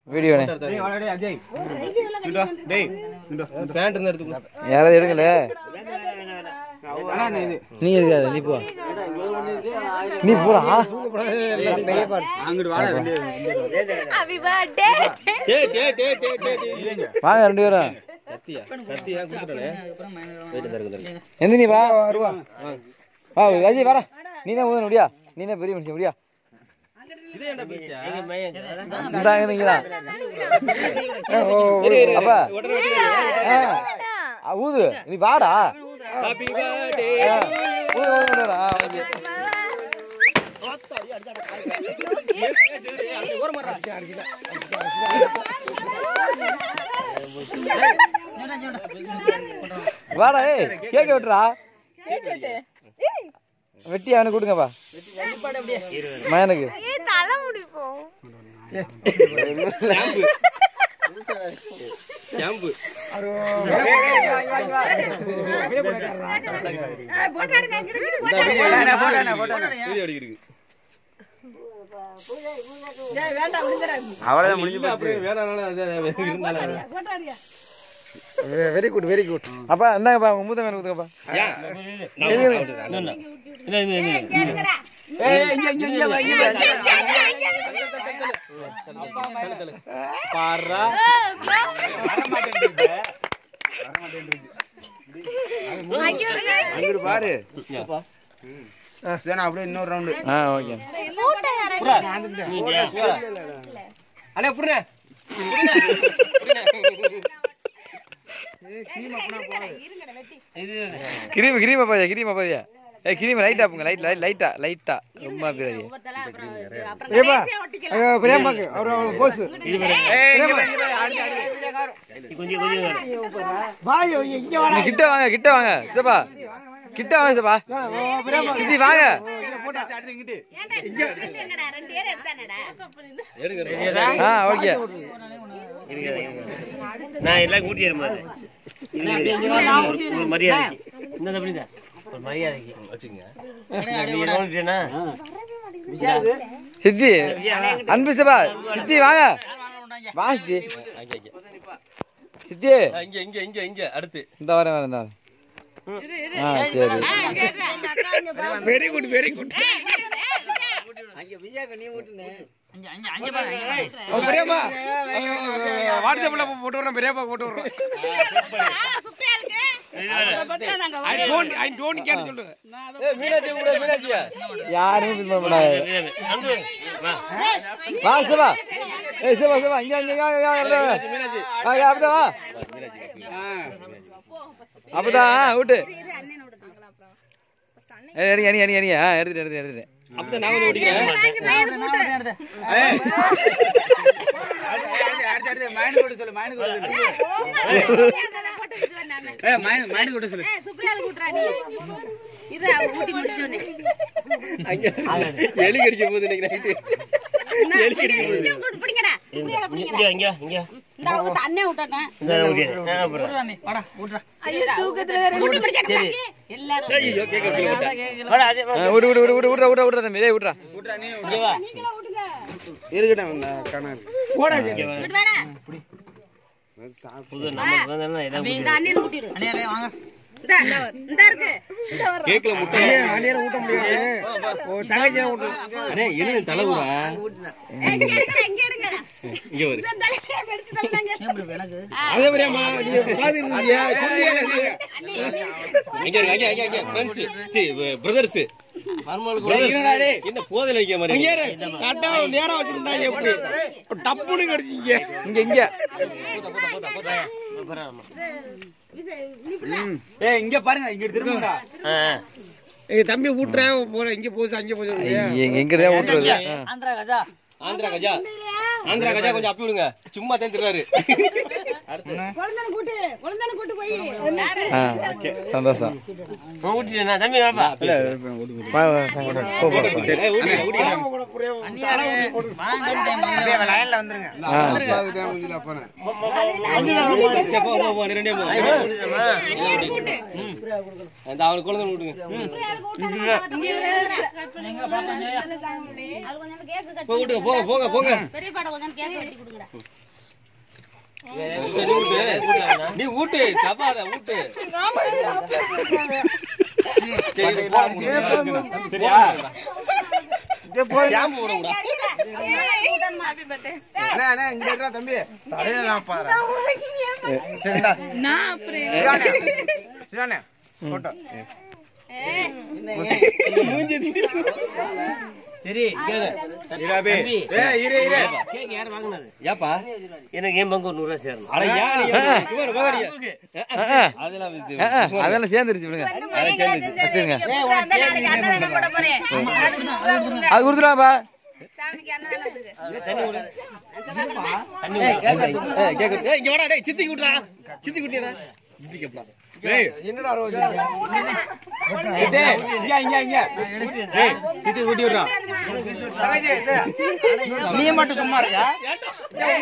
வீடியோண்ணே pant இருந்தா எடுத்துக்கோ யாராவது எடுக்கல நீ இருக்காது நீ போ நீ போடா Happy birthday. டே டே டே டே டே டே வாங்க ரெண்டு பேரும் கத்தியா கத்தியா குடுத்துறே வெயிட் தருக்கு தருக்கு எந்த நீ வா வருவா வா அஜய் வாடா நீ தான் ஊதணும் முடியா நீ தான் பெரிய மனுஷன் முடியா இதே என்ன பிரிச்சா இந்த அங்க நிக்கிறா அப்பா உடனே வெட்டி ஆ. ஆ, ஊது நீ வாடா ஹாப்பி பர்த்டே ஆ, ஊது ஊது ஊது, ஊது. ஆ, ஓகே. வாடா ஏய் கேக்க விட்டுறா வெட்டி அவனுக்கு கொடுங்கப்பா மயனுக்கு ஏய், தலை முடிப்போம் ஷாம்பு வீடியோ அடிக்கிறீங்க அவ்வளவுதான் முடிஞ்சு இல்ல அப்படியே வேணானாலும் அது அது இருந்தாலும் வெரி குட் வெரி குட் அப்பா இந்தாங்கப்பா உங்க மூத்த மேல ஊத்துங்கப்பா பாரா அங்கிட்டு பாரு அப்படியே இன்னொரு ரவுண்டு ஆ ஓகே அண்ணே புடுங்க கிரீம் கிரீம் பாதியா கிரீம் பாதியா ஏய் கிரீம் லைட்டா போங்க லைட் லைட் லைட்டா லைட்டா ரொம்ப பிராதி பிரேமாக்கு அவர் போஸ் பாய் இங்க வா நீ கிட்ட வாங்க கிட்ட வாங்க சித்தப்பா கிட்ட வாங்க சித்தப்பா சித்தி வாங்க ஆ ஓகே நான் எல்லாம் கூட்டி ஏறுமாது ஒரு மரியாதைக்கு இந்த அப்படிதான் ஒரு மரியாதைக்கு வச்சுக்கங்க நீ கவனிச்சேனா சித்தி அன்பு சித்தப்பா சித்தி வாங்க வா சித்தி அங்க அங்க சித்தி ஆ, இங்க இங்க இங்க இங்க அடுத்து இந்த வரேன் வரேன் இந்த வரேன் ஆ சரி வெரி குட் வெரி குட் பெரியப்பா வாட்ஸ்அப்ல போட்டு விடுறேன் பெரியப்பா போட்டு விடுறேன் I don't I don't care சொல்லுங்க ஏய் மீனாட்சி கூட மீனாட்சியா யாருமே பின் பண்ண மாட்டாங்க அன்பு வா வா சிவா ஏய் சிவா சிவா இங்க இங்க இங்க இங்க இங்க மீனாட்சி மீனாட்சி வா இங்க அப்படிதான் வா அப்பதான் ஆ, விட்டு ஏய், அடி அடி அடி அடி ஆ எடுத்துட்டு எடுத்துட்டு எடுத்துட்டு அப்பதான் நான் வந்து ஓடிக்கிறேன் அங்க எலி கடிக்க போகுது இன்னைக்கு நைட்டு எலி கடிக்க போகுது இங்க இங்க இங்க அண்ணே விட்டானே இந்த ஊட்டி ஆ அப்புறம் ஐயோ தூக்கத்துல வேற சரி எல்லாரும் ஐயோ கேட்க முடியல வாடா அஜய் வா ஆ, விடு விடு விடு விடு விட்றா விட்றா விட்றா தம்பி ஏய் விட்றா இங்க வா இருக்கட்டும் கணக்கு போடாது இங்க வா இப்படி வாடா. புது நம்ம வந்தா எல்லாம் இந்த அண்ணன் கூட்டிடு இந்த இந்த ஒரு- இந்த இருக்கு கேக்கல முட்டை அணியரை ஊட்ட முடியாது ஓ தங்கச்சியா ஊட்டலாம் அண்ணே என்ன தலைவுரா இங்க எடுங்கடா, இங்க எடுங்கடா. இங்க வரு இந்த தலையை வெடிச்சு தள்ளுனாங்க. அதே மாதிரியாமா நீங்க பாத்துட்டு இருந்தியா சொல்லியா அங்க இருக்கு அங்க அங்க அங்க ஃப்ரெண்ட்ஸ் சி பிரதர்ஸ் என்ன போதல வைக்க மாதிரி கரெக்டா நேரம் வச்சிருந்தாங்க எப்படி டப்புன்னு கடிச்சிங்க இங்க இங்க அப்புறம் ஆமா. ஏய் இங்க பாருங்க இங்க திரும்புடா ஆ ஆ. எங்க தம்பி ஊட்டுறேன் போற இங்க போச்சு அங்க போச்சு எங்க எங்கடா விட்றது ஆ. ஆந்திரா கஜா ஆந்திரா கஜா கொஞ்சம் அப்பி விடுங்க சும்மா தான் திருறாரு குழந்தைன்னு கூட்டு குழந்தைன்னு கூட்டு போய் ஆ சந்தோஷம் நான் ஊட்டிட்டேனா தம்பி வாப்பா வா, வா, வா, வா. போ, போ, போ. ஏய், ஊட்டி, ஊட்டி. லைன்ல வந்துருங்க சரி, போ, போ, போ, ரெண்டே போ. இந்த அவனுக்கு குழந்தை விட்டுங்க போ, விட்டுங்க போங்க போங்க போங்க பெரிய படம் கொஞ்சம் கேக் வெட்டி கொடுங்கடா சரி ஊட்டு நீ ஊட்டு தப்பாத ஊட்டு சரி போட முடியும் சரியா ஷாம்பு போட கூடாது ஹாப்பி பர்த்டே அண்ணா அண்ணா இங்க இருக்கா தம்பி தலையில நான் பாறேன் சரிடா நான் அப்புறம் சிவானே சிவானே போட்டோ மூஞ்சி திடி சரி கேளு. இராபே தம்பி, ஏய் இரு இரு கேக் யார் வாங்குனது ஏப்பா எனக்கு என் பங்கு ஒரு நூறு ரூபா சேரணும் அட ஏன் நீ சுவர் கோவரியா அதெல்லாம் இது- ஆ, ஆ, அதெல்லாம் சேர்ந்துருச்சு விடுங்க அதெல்லாம் சேர்ந்து வச்சுருங்க அந்த நாளைக்கு அன்னதானம் போட போறேன் அதுக்கு நூறு ரூபா கொடுங்க அது கொடுத்துருவாப்பா சாமிக்கு அன்னதானத்துக்கு ஏய், கேக்கு. ஏய், இங்க வாடா, டேய், சித்திக்கு விட்றா. சித்திக்கு விட்டியாடா? சித்திக்கு எப்படா? என்னடா ரோஜ் டேய் இங்க இங்க இங்க டேய் சித்தி ஊட்டி விடுறா நீ மட்டும் சும்மா இருக்கா